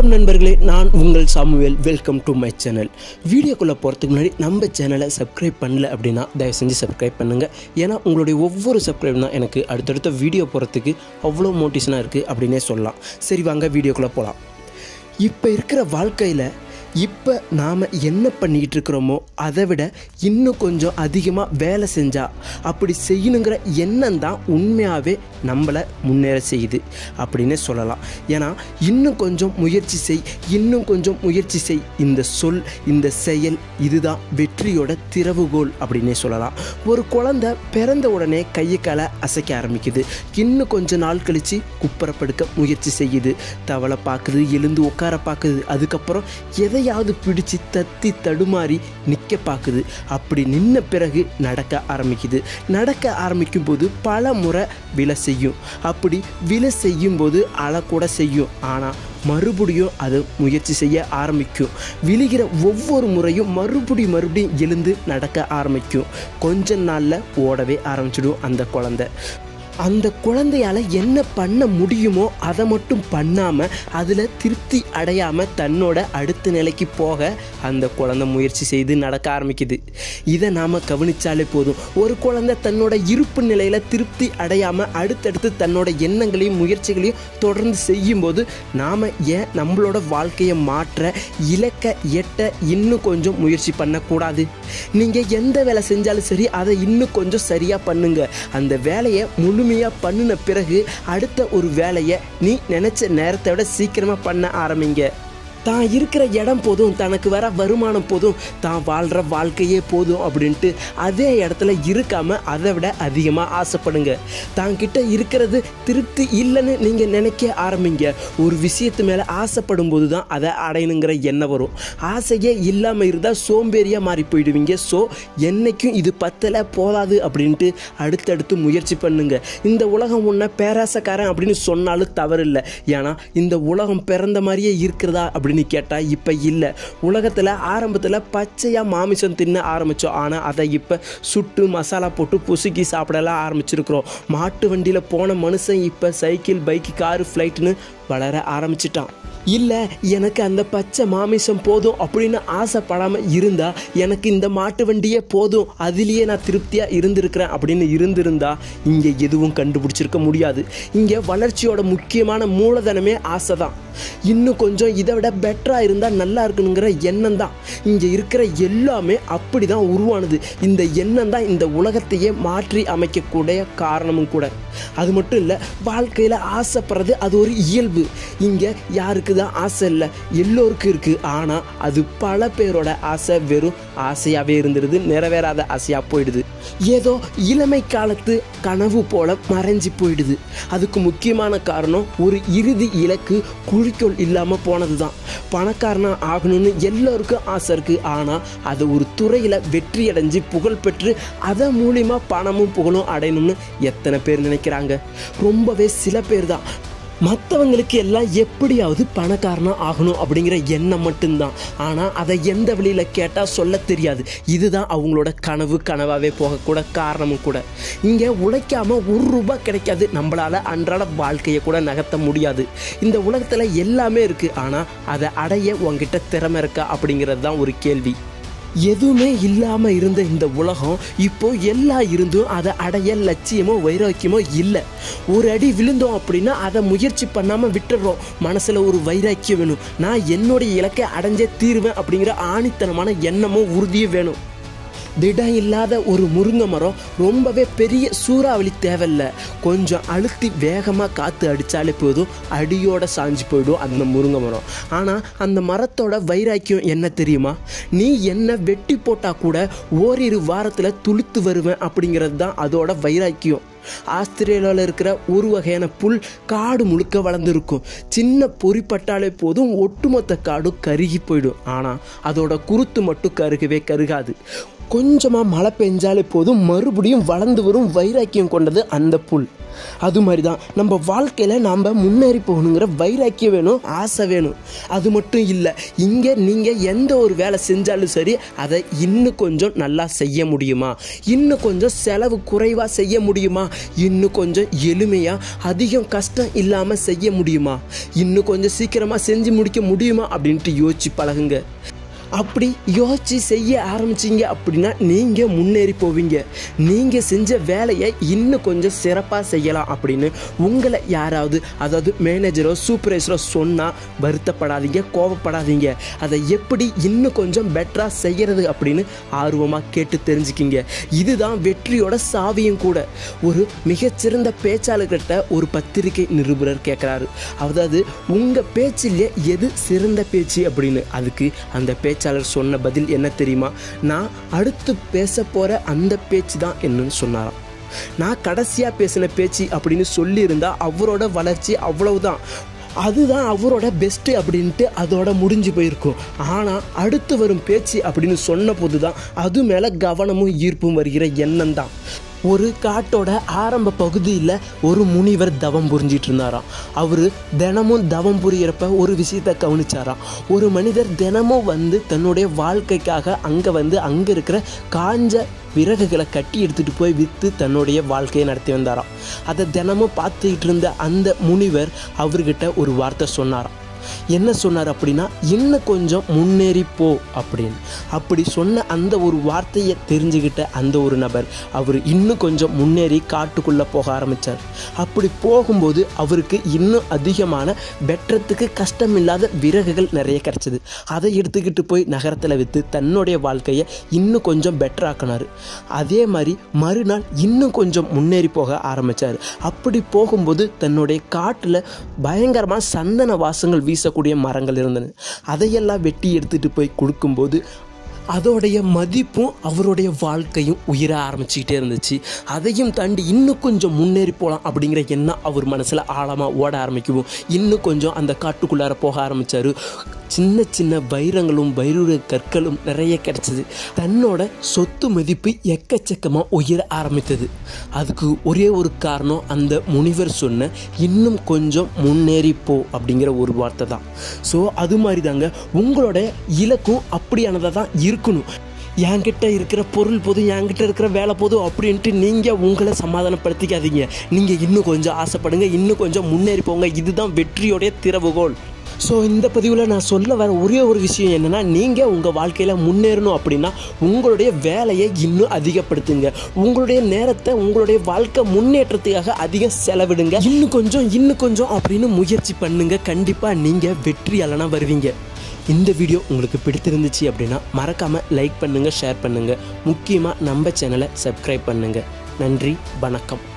வணக்கம் நண்பர்களே நான் உங்கள் Samuel welcome to my channel வீடியோக்குள்ளே போகிறதுக்கு முன்னாடி நம்ம சேனலை சப்ஸ்கிரைப் பண்ணல அப்படின்னா தயவு செஞ்சு சப்ஸ்கிரைப் பண்ணுங்கள் ஏன்னா உங்களுடைய ஒவ்வொரு சப்ஸ்கிரைப் தான் எனக்கு அடுத்தடுத்த வீடியோ போகிறதுக்கு அவ்வளோ மோட்டிவேஷனாக இருக்குது அப்படின்னே சொல்லலாம் சரி வாங்க வீடியோக்குள்ளே போகலாம் இப்போ இருக்கிற வாழ்க்கையில் இப்போ நாம் என்ன பண்ணிக்கிட்டு இருக்கிறோமோ அதை விட இன்னும் கொஞ்சம் அதிகமாக வேலை செஞ்சால் அப்படி செய்யணுங்கிற எண்ணம் தான் உண்மையாகவே நம்மளை முன்னேற செய்யுது அப்படின்னே சொல்லலாம் ஏன்னா இன்னும் கொஞ்சம் முயற்சி செய் இன்னும் கொஞ்சம் முயற்சி செய் இந்த சொல் இந்த செயல் இதுதான் வெற்றியோட திறவுகோல் அப்படின்னே சொல்லலாம் ஒரு குழந்தை பிறந்த உடனே கையை காலை அசைக்க ஆரம்பிக்குது இன்னும் கொஞ்ச நாள் கழித்து குப்பரப்படுக்க முயற்சி செய்யுது தவளை பார்க்குது எழுந்து உட்கார பார்க்குது அதுக்கப்புறம் எதையாவது பிடிச்சு தத்தி தடுமாறி நிற்க பார்க்குது அப்படி நின்ன பிறகு நடக்க ஆரம்பிக்குது நடக்க ஆரம்பிக்கும் போது பல முறை விலை செய்யும் அப்படி விலை செய்யும் போது அழக்கூட செய்யும் ஆனால் மறுபடியும் அது முயற்சி செய்ய ஆரம்பிக்கும் விழுகிற ஒவ்வொரு முறையும் மறுபடியும் மறுபடியும் எழுந்து நடக்க ஆரம்பிக்கும் கொஞ்ச நாளில் ஓடவே ஆரம்பிச்சிடும் அந்த குழந்தை அந்த குழந்தையால் என்ன பண்ண முடியுமோ அதை மட்டும் பண்ணாமல் அதில் திருப்தி அடையாமல் தன்னோட அடுத்த நிலைக்கு போக அந்த குழந்தை முயற்சி செய்து நடக்க ஆரம்பிக்குது இதை நாம் கவனித்தாலே போதும் ஒரு குழந்தை தன்னோட இருப்பு நிலையில் திருப்தி அடையாமல் அடுத்தடுத்து தன்னோட எண்ணங்களையும் முயற்சிகளையும் தொடர்ந்து செய்யும்போது நாம் ஏன் நம்மளோட வாழ்க்கையை மாற்ற இலக்க எட்ட இன்னும் கொஞ்சம் முயற்சி பண்ணக்கூடாது நீங்கள் எந்த வேலை செஞ்சாலும் சரி அதை இன்னும் கொஞ்சம் சரியாக பண்ணுங்க அந்த வேலையை முழுமையாக பண்ணின பிறகு அடுத்த ஒரு வேலையை நீ நினச்ச நேரத்தை விட சீக்கிரமாக பண்ண ஆரம்பிங்க தான் இருக்கிற இடம் போதும் தனக்கு வர வருமானம் போதும் தான் வாழ்கிற வாழ்க்கையே போதும் அப்படின்ட்டு அதே இடத்துல இருக்காமல் அதை விட அதிகமாக ஆசைப்படுங்க தான் கிட்ட இருக்கிறது திருப்தி இல்லைன்னு நீங்கள் நினைக்க ஆரம்பிங்க ஒரு விஷயத்து மேலே ஆசைப்படும் போது தான் அதை அடையணுங்கிற எண்ணம் வரும் ஆசையே இல்லாமல் இருந்தால் சோம்பேறியாக மாறி போயிடுவீங்க ஸோ என்னைக்கும் இது பத்தலை போதாது அப்படின்ட்டு அடுத்தடுத்து முயற்சி பண்ணுங்க இந்த உலகம் உன்னை பேராசக்காரன் அப்படின்னு சொன்னாலும் தவறில்லை ஏன்னா இந்த உலகம் பிறந்த மாதிரியே இருக்கிறதா அப்படின்னு கேட்டால் இப்போ இல்லை உலகத்தில் ஆரம்பத்தில் பச்சையாக மாமிசம் தின்ன ஆரம்பித்தோம் ஆனால் அதை இப்போ சுட்டு மசாலா போட்டு பொசுக்கி சாப்பிடலாம் ஆரம்பிச்சிருக்கிறோம் மாட்டு வண்டியில் போன மனுஷன் இப்போ சைக்கிள் பைக்கு காரு ஃப்ளைட்டுன்னு வளர ஆரம்பிச்சிட்டான் இல்லை எனக்கு அந்த பச்சை மாமிசம் போதும் அப்படின்னு ஆசைப்படாமல் இருந்தால் எனக்கு இந்த மாட்டு வண்டியே போதும் அதுலேயே நான் திருப்தியாக இருந்திருக்கிறேன் அப்படின்னு இருந்திருந்தா இங்கே எதுவும் கண்டுபிடிச்சிருக்க முடியாது இங்கே வளர்ச்சியோட முக்கியமான மூலதனமே ஆசை தான் இன்னும் கொஞ்சம் இதை விட பெட்டராக இருந்தால் நல்லா இருக்கணுங்கிற எண்ணம் தான் இங்கே இருக்கிற எல்லாமே அப்படி தான் உருவானது இந்த எண்ணம் தான் இந்த உலகத்தையே மாற்றி அமைக்கக்கூடிய காரணமும் கூட அது மட்டும் இல்லை வாழ்க்கையில் ஆசைப்படுறது அது ஒரு இயல்பு இங்கே யாருக்கு தான் ஆசை இல்லை எல்லோருக்கும் இருக்குது ஆனால் அது பல பேரோட ஆசை வெறும் ஆசையாகவே இருந்துடுது நிறைவேறாத ஆசையாக போயிடுது ஏதோ இளமை காலத்து கனவு போல மறைஞ்சு போயிடுது அதுக்கு முக்கியமான காரணம் ஒரு இறுதி இலக்கு குறிக்கோள் இல்லாமல் போனது தான் பணக்காரனாக ஆகணும்னு எல்லோருக்கும் ஆசை இருக்குது ஆனால் அது ஒரு துறையில் வெற்றி அடைஞ்சு புகழ் பெற்று அதன் மூலிமா பணமும் புகழும் அடையணும்னு எத்தனை பேர் நினைக்கிறாங்க ரொம்பவே சில பேர் தான் மற்றவங்களுக்கு எல்லாம் எப்படியாவது பணக்காரனாக ஆகணும் அப்படிங்கிற எண்ணம் மட்டும்தான் ஆனால் அதை எந்த வழியில் கேட்டால் சொல்ல தெரியாது இதுதான் அவங்களோட கனவு கனவாகவே போகக்கூட காரணமும் கூட இங்கே உழைக்காமல் ஒரு ரூபாய் கிடைக்காது நம்மளால் அன்றாட வாழ்க்கையை கூட நகர்த்த முடியாது இந்த உலகத்தில் எல்லாமே இருக்குது ஆனால் அதை அடைய உங்ககிட்ட திறமை இருக்கா அப்படிங்கிறது தான் ஒரு கேள்வி எதுவுமே இல்லாமல் இருந்த இந்த உலகம் இப்போ எல்லாம் இருந்தும் அதை அடைய லட்சியமோ வைராக்கியமோ இல்லை ஒரு அடி விழுந்தோம் அப்படின்னா அதை முயற்சி பண்ணாமல் விட்டுடுறோம் மனசில் ஒரு வைராக்கியம் வேணும் நான் என்னுடைய இலக்கை அடைஞ்சே தீருவேன் அப்படிங்கிற ஆணித்தனமான எண்ணமும் உறுதியும் வேணும் திடம் இல்லாத ஒரு முருங்கை மரம் ரொம்பவே பெரிய சூறாவளி தேவையில்ல கொஞ்சம் அழுத்தி வேகமாக காற்று அடித்தாலே போதும் அடியோட சாஞ்சு போயிடும் அந்த முருங்கை மரம் ஆனால் அந்த மரத்தோட வைராக்கியம் என்ன தெரியுமா நீ என்ன வெட்டி போட்டால் கூட ஓரிரு வாரத்தில் துளுத்து வருவேன் அப்படிங்கிறது தான் அதோட வைராக்கியம் ஆஸ்திரேலியாவில் இருக்கிற ஒரு வகையான புல் காடு முழுக்க வளர்ந்துருக்கும் சின்ன பொறிப்பட்டாலே போதும் ஒட்டுமொத்த காடும் கருகி போயிடும் ஆனால் அதோட குருத்து மட்டும் கருகவே கருகாது கொஞ்சமாக மழை பெஞ்சாலே போதும் மறுபடியும் வளர்ந்து வரும் வைராக்கியம் கொண்டது அந்த புல் அது மாதிரி தான் நம்ம வாழ்க்கையில் நாம் முன்னேறி போகணுங்கிற வைராக்கியம் வேணும் ஆசை வேணும் அது மட்டும் இல்லை இங்கே நீங்கள் எந்த ஒரு வேலை செஞ்சாலும் சரி அதை இன்னும் கொஞ்சம் நல்லா செய்ய முடியுமா இன்னும் கொஞ்சம் செலவு குறைவாக செய்ய முடியுமா இன்னும் கொஞ்சம் எளிமையாக அதிகம் கஷ்டம் இல்லாமல் செய்ய முடியுமா இன்னும் கொஞ்சம் சீக்கிரமாக செஞ்சு முடிக்க முடியுமா அப்படின்ட்டு யோசிச்சு பழகுங்க அப்படி யோசிச்சு செய்ய ஆரம்பிச்சிங்க அப்படின்னா நீங்கள் முன்னேறி போவீங்க நீங்கள் செஞ்ச வேலையை இன்னும் கொஞ்சம் சிறப்பாக செய்யலாம் அப்படின்னு உங்களை யாராவது அதாவது மேனேஜரோ சூப்பர்வைசரோ சொன்னால் வருத்தப்படாதீங்க கோபப்படாதீங்க அதை எப்படி இன்னும் கொஞ்சம் பெட்டராக செய்கிறது அப்படின்னு ஆர்வமாக கேட்டு தெரிஞ்சுக்கிங்க இதுதான் வெற்றியோட சாவியும் கூட ஒரு மிகச்சிறந்த பேச்சாளர்கிட்ட ஒரு பத்திரிகை நிருபர் கேட்குறாரு அதாவது உங்கள் பேச்சிலே எது சிறந்த பேச்சு அப்படின்னு அதுக்கு அந்த பேச்சாளர் சொன்ன பதில் என்ன தெரியுமா நான் அடுத்து பேச போகிற அந்த பேச்சு தான் என்னன்னு சொன்னாராம் நான் கடைசியாக பேசின பேச்சு அப்படின்னு சொல்லியிருந்தா அவரோட வளர்ச்சி அவ்வளவுதான் அதுதான் அவரோட பெஸ்ட்டு அப்படின்ட்டு அதோட முடிஞ்சு போயிருக்கும் ஆனால் அடுத்து வரும் பேச்சு அப்படின்னு சொன்ன போது தான் அது மேலே கவனமும் ஈர்ப்பும் வருகிற எண்ணம் தான் ஒரு காட்டோட ஆரம்ப பகுதியில் ஒரு முனிவர் தவம் புரிஞ்சிட்டு இருந்தாராம் அவர் தினமும் தவம் புரியறப்ப ஒரு விஷயத்தை கவனிச்சாராம் ஒரு மனிதர் தினமும் வந்து தன்னுடைய வாழ்க்கைக்காக அங்கே வந்து அங்கே இருக்கிற காஞ்ச விறகுகளை கட்டி எடுத்துகிட்டு போய் விற்று தன்னுடைய வாழ்க்கையை நடத்தி வந்தாராம் அதை தினமும் பார்த்துக்கிட்டு இருந்த அந்த முனிவர் அவர்கிட்ட ஒரு வார்த்தை சொன்னாராம் என்ன சொன்னார் அப்படின்னா இன்னும் கொஞ்சம் முன்னேறி போ அப்படின்னு அப்படி சொன்ன அந்த ஒரு வார்த்தையை தெரிஞ்சுக்கிட்ட அந்த ஒரு நபர் அவர் இன்னும் கொஞ்சம் முன்னேறி காட்டுக்குள்ளே போக ஆரம்பித்தார் அப்படி போகும்போது அவருக்கு இன்னும் அதிகமான வெட்டுறதுக்கு கஷ்டமில்லாத விறகுகள் நிறைய கிடச்சிது அதை எடுத்துக்கிட்டு போய் நகரத்தில் விற்று தன்னுடைய வாழ்க்கையை இன்னும் கொஞ்சம் பெட்டர் ஆக்கினார் அதே மாதிரி மறுநாள் இன்னும் கொஞ்சம் முன்னேறி போக ஆரம்பித்தார் அப்படி போகும்போது தன்னுடைய காட்டில் பயங்கரமாக சந்தன வாசங்கள் வீசக்கூடிய மரங்கள் இருந்தன அதையெல்லாம் வெட்டி எடுத்துகிட்டு போய் கொடுக்கும்போது அதோடைய மதிப்பும் அவருடைய வாழ்க்கையும் உயிர ஆரம்பிச்சுக்கிட்டே இருந்துச்சு அதையும் தாண்டி இன்னும் கொஞ்சம் முன்னேறி போகலாம் அப்படிங்கிற எண்ணம் அவர் மனசில் ஆழமாக ஓட ஆரம்பிக்கவும் இன்னும் கொஞ்சம் அந்த காட்டுக்குள்ளார போக ஆரம்பித்தார் சின்ன சின்ன வைரங்களும் வைரூர கற்களும் நிறைய கிடச்சிது தன்னோட சொத்து மதிப்பு எக்கச்சக்கமாக உயர ஆரம்பித்தது அதுக்கு ஒரே ஒரு காரணம் அந்த முனிவர் சொன்ன இன்னும் கொஞ்சம் முன்னேறி போ அப்படிங்கிற ஒரு வார்த்தை தான் ஸோ அது மாதிரி தாங்க உங்களோட இலக்கும் அப்படியானதாக தான் இருக்கணும் என்கிட்ட இருக்கிற பொருள் போதும் என்கிட்ட இருக்கிற வேலை போதும் அப்படின்ட்டு நீங்கள் உங்களை சமாதானப்படுத்திக்காதீங்க நீங்கள் இன்னும் கொஞ்சம் ஆசைப்படுங்க இன்னும் கொஞ்சம் முன்னேறி போங்க இதுதான் வெற்றியோடைய திறவுகோல் ஸோ இந்த பதிவில் நான் சொல்ல வர ஒரே ஒரு விஷயம் என்னென்னா நீங்கள் உங்கள் வாழ்க்கையில் முன்னேறணும் அப்படின்னா உங்களுடைய வேலையை இன்னும் அதிகப்படுத்துங்க உங்களுடைய நேரத்தை உங்களுடைய வாழ்க்கை முன்னேற்றத்துக்காக அதிகம் செலவிடுங்க இன்னும் கொஞ்சம் இன்னும் கொஞ்சம் அப்படின்னு முயற்சி பண்ணுங்க கண்டிப்பாக நீங்கள் வெற்றியாளனா வருவீங்க இந்த வீடியோ உங்களுக்கு பிடித்திருந்துச்சு அப்படின்னா மறக்காமல் லைக் பண்ணுங்கள் ஷேர் பண்ணுங்கள் முக்கியமாக நம்ம சேனலை சப்ஸ்கிரைப் பண்ணுங்கள் நன்றி வணக்கம்